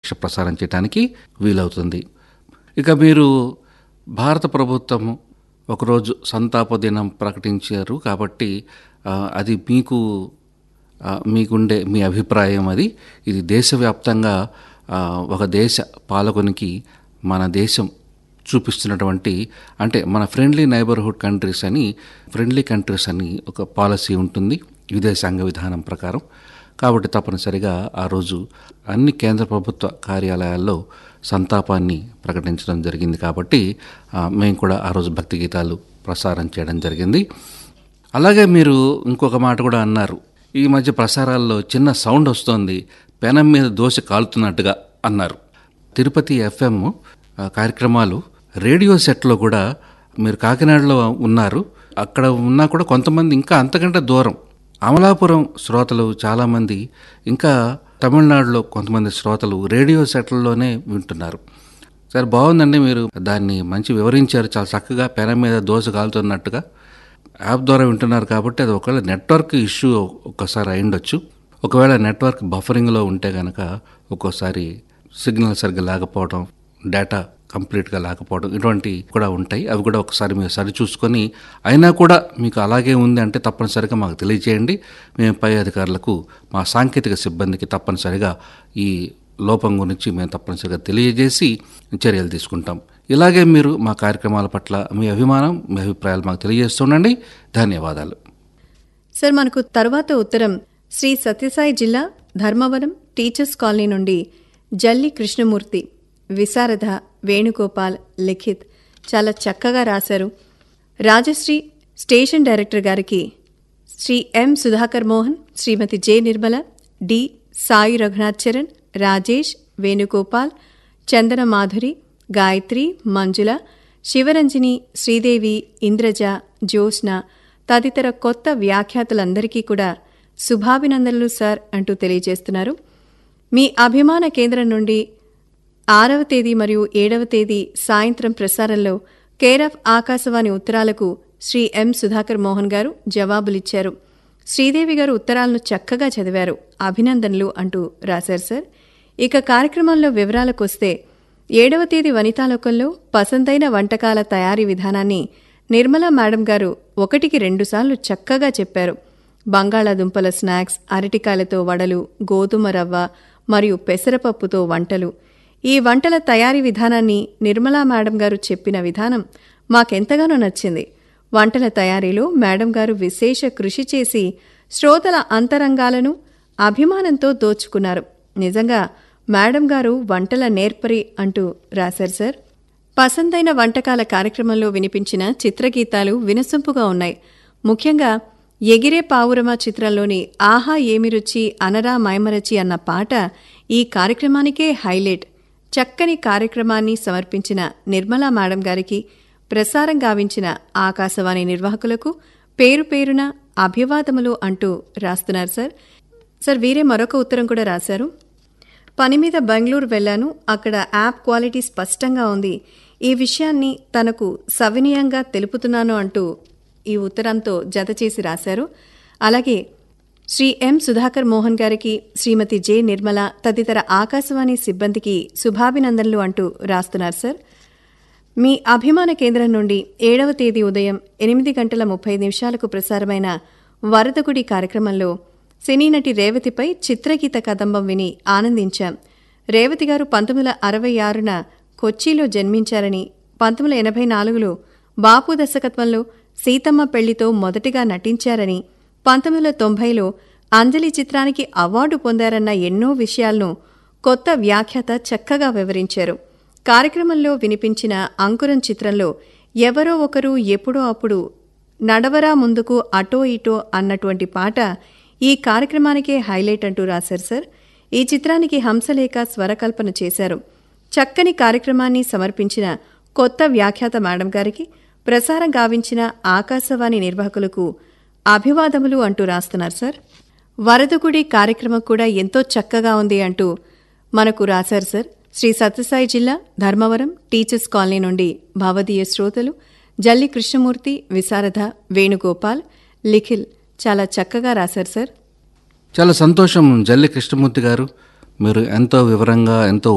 పరీక్ష ప్రసారం చేయడానికి వీలవుతుంది ఇక మీరు భారత ప్రభుత్వం ఒకరోజు సంతాప దినం ప్రకటించారు కాబట్టి ఆ, అది మీకు ఆ, మీకుండే మీ అభిప్రాయం అది ఇది దేశవ్యాప్తంగా ఆ, ఒక దేశ పాలకునికి మన దేశం చూపిస్తున్నటువంటి అంటే మన ఫ్రెండ్లీ నైబర్హుడ్ కంట్రీస్ అని ఫ్రెండ్లీ కంట్రీస్ అని ఒక పాలసీ ఉంటుంది విదేశాంగ విధానం ప్రకారం కాబట్టి తప్పనిసరిగా ఆ రోజు అన్ని కేంద్ర ప్రభుత్వ కార్యాలయాల్లో సంతాపాన్ని ప్రకటించడం జరిగింది కాబట్టి ఆ, మేము కూడా ఆ రోజు భక్తి గీతాలు ప్రసారం చేయడం జరిగింది అలాగే మీరు ఇంకొక మాట కూడా అన్నారు ఈ మధ్య ప్రసారాల్లో చిన్న సౌండ్ వస్తోంది పెనం మీద దోశ కాలుతున్నట్టుగా అన్నారు తిరుపతి ఎఫ్ఎం ఆ, కార్యక్రమాలు రేడియో సెట్లో కూడా మీరు కాకినాడలో ఉన్నారు అక్కడ ఉన్నా కూడా కొంతమంది ఇంకా అంతకంటే దూరం అమలాపురం శ్రోతలు చాలామంది ఇంకా తమిళనాడులో కొంతమంది శ్రోతలు రేడియో సెట్లలోనే వింటున్నారు సరే బాగుందండి మీరు దాన్ని మంచి వివరించారు చాలా చక్కగా పెనం మీద దోశ కాలుతున్నట్టుగా యాప్ ద్వారా వింటున్నారు కాబట్టి అది ఒకవేళ నెట్వర్క్ ఇష్యూ ఒక్కసారి అయిండొచ్చు ఒకవేళ నెట్వర్క్ బఫరింగ్లో ఉంటే కనుక ఒక్కోసారి సిగ్నల్ సరిగ్గా లేకపోవడం డేటా కంప్లీట్గా లేకపోవడం ఇటువంటి కూడా ఉంటాయి అవి కూడా ఒకసారి మీరు సరి చూసుకొని అయినా కూడా మీకు అలాగే ఉంది అంటే తప్పనిసరిగా మాకు తెలియజేయండి మేము పై అధికారులకు మా సాంకేతిక సిబ్బందికి తప్పనిసరిగా ఈ లోపం గురించి మేము తప్పనిసరిగా తెలియజేసి చర్యలు తీసుకుంటాం ఇలాగే మీరు మా కార్యక్రమాల పట్ల మీ అభిమానం మీ అభిప్రాయాలు మాకు తెలియజేస్తుండండి ధన్యవాదాలు సార్ మనకు తరువాత ఉత్తరం శ్రీ సత్యసాయి జిల్లా ధర్మవరం టీచర్స్ కాలనీ నుండి జల్లి కృష్ణమూర్తి విశారద వేణుగోపాల్ లిఖిత్ చాలా చక్కగా రాశారు రాజశ్రీ స్టేషన్ డైరెక్టర్ గారికి Shri M Sudhakar Mohan Shrimati J Nirmala D Sai Raghunath Charan Rajesh Venugopal Chandana Madhuri Gayatri Manjula Sivaranjani Sridevi Indraja Jyotsna తదితర కొత్త వ్యాఖ్యాతులందరికీ కూడా శుభాభినందనలు సార్ అంటూ తెలియజేస్తున్నారు మీ అభిమాన కేంద్రం నుండి ఆరవ తేదీ మరియు ఏడవ తేదీ సాయంత్రం ప్రసారంలో కేర్ ఆఫ్ ఆకాశవాణి ఉత్తరాలకు శ్రీ ఎం సుధాకర్ మోహన్ గారు జవాబులిచ్చారు శ్రీదేవి గారు ఉత్తరాలను చక్కగా చదివారు అభినందనలు అంటూ రాశారు సార్ ఇక కార్యక్రమంలో వివరాలకొస్తే ఏడవ తేదీ వనితాలోకంలో పసందైన వంటకాల తయారీ విధానాన్ని నిర్మలా మేడం గారు ఒకటికి రెండుసార్లు చక్కగా చెప్పారు బంగాళాదుంపల స్నాక్స్ అరటికాయలతో వడలు గోధుమ రవ్వ మరియు పెసరపప్పుతో వంటలు ఈ వంటల తయారీ విధానాన్ని నిర్మలా మేడం గారు చెప్పిన విధానం మాకెంతగానో నచ్చింది వంటల తయారీలో మేడం గారు విశేష కృషి చేసి శ్రోతల అంతరంగాలను అభిమానంతో దోచుకున్నారు నిజంగా మేడం గారు వంటల నేర్పరి అంటూ రాశారు సార్ పసందైన వంటకాల కార్యక్రమంలో వినిపించిన చిత్రగీతాలు వినసొంపుగా ఉన్నాయి ముఖ్యంగా ఎగిరే పావురమా చిత్రంలోని ఆహా ఏమి రుచి అనరా మైమరచి అన్న పాట ఈ కార్యక్రమానికే హైలైట్ చక్కని కార్యక్రమాన్ని సమర్పించిన నిర్మలా మేడం గారికి ప్రసారం గావించిన ఆకాశవాణి నిర్వాహకులకు పేరు పేరున అభివాదములు అంటూ రాస్తున్నారు సార్ సార్ వీరే మరొక ఉత్తరం కూడా రాశారు పని మీద బెంగళూరు వెళ్ళాను అక్కడ యాప్ క్వాలిటీ స్పష్టంగా ఉంది ఈ విషయాన్ని తనకు సవినయంగా తెలుపుతున్నాను అంటూ ఈ ఉత్తరంతో జత చేసి రాశారు అలాగే శ్రీ ఎం సుధాకర్ మోహన్ గారికి శ్రీమతి జె నిర్మల తదితర ఆకాశవాణి సిబ్బందికి శుభాభినందనలు అంటూ రాస్తున్నారు సార్ మీ అభిమాన కేంద్రం నుండి ఏడవ తేదీ ఉదయం ఎనిమిది గంటల ముప్పై నిమిషాలకు ప్రసారమైన వరదగుడి కార్యక్రమంలో సినీ నటి రేవతిపై చిత్రగీత కదంబం విని ఆనందించాం రేవతి గారు పంతొమ్మిది వందల అరవై ఆరున కొచ్చిలో జన్మించారని పంతొమ్మిది వందల ఎనభై నాలుగులో బాపు దర్శకత్వంలో సీతమ్మ పెళ్లితో మొదటిగా నటించారని పంతొమ్మిది వందల తొంభైలో అంజలి చిత్రానికి అవార్డు పొందారన్న ఎన్నో విషయాలను కొత్త వ్యాఖ్యాత చక్కగా వివరించారు కార్యక్రమంలో వినిపించిన అంకురం చిత్రంలో ఎవరో ఒకరు ఎప్పుడో అప్పుడు నడవరా ముందుకు అటో ఇటో అన్నటువంటి పాట ఈ కార్యక్రమానికే హైలైట్ అంటూ రాశారు సార్ ఈ చిత్రానికి హంసలేఖ స్వరకల్పన చేశారు చక్కని కార్యక్రమాన్ని సమర్పించిన కొత్త వ్యాఖ్యాత మేడం గారికి ప్రసారం గావించిన ఆకాశవాణి నిర్వాహకులకు అభివాదములు అంటూ రాస్తున్నారు సార్ వరదగుడి కార్యక్రమం కూడా ఎంతో చక్కగా ఉంది అంటూ మనకు రాశారు సార్ శ్రీ సత్యసాయి జిల్లా ధర్మవరం టీచర్స్ కాలనీ నుండి భావదీయ శ్రోతలు జల్లి కృష్ణమూర్తి విశారద వేణుగోపాల్ లిఖిల్ చాలా చక్కగా రాశారు సార్ చాలా సంతోషం జల్లి కృష్ణమూర్తి గారు మీరు ఎంతో వివరంగా ఎంతో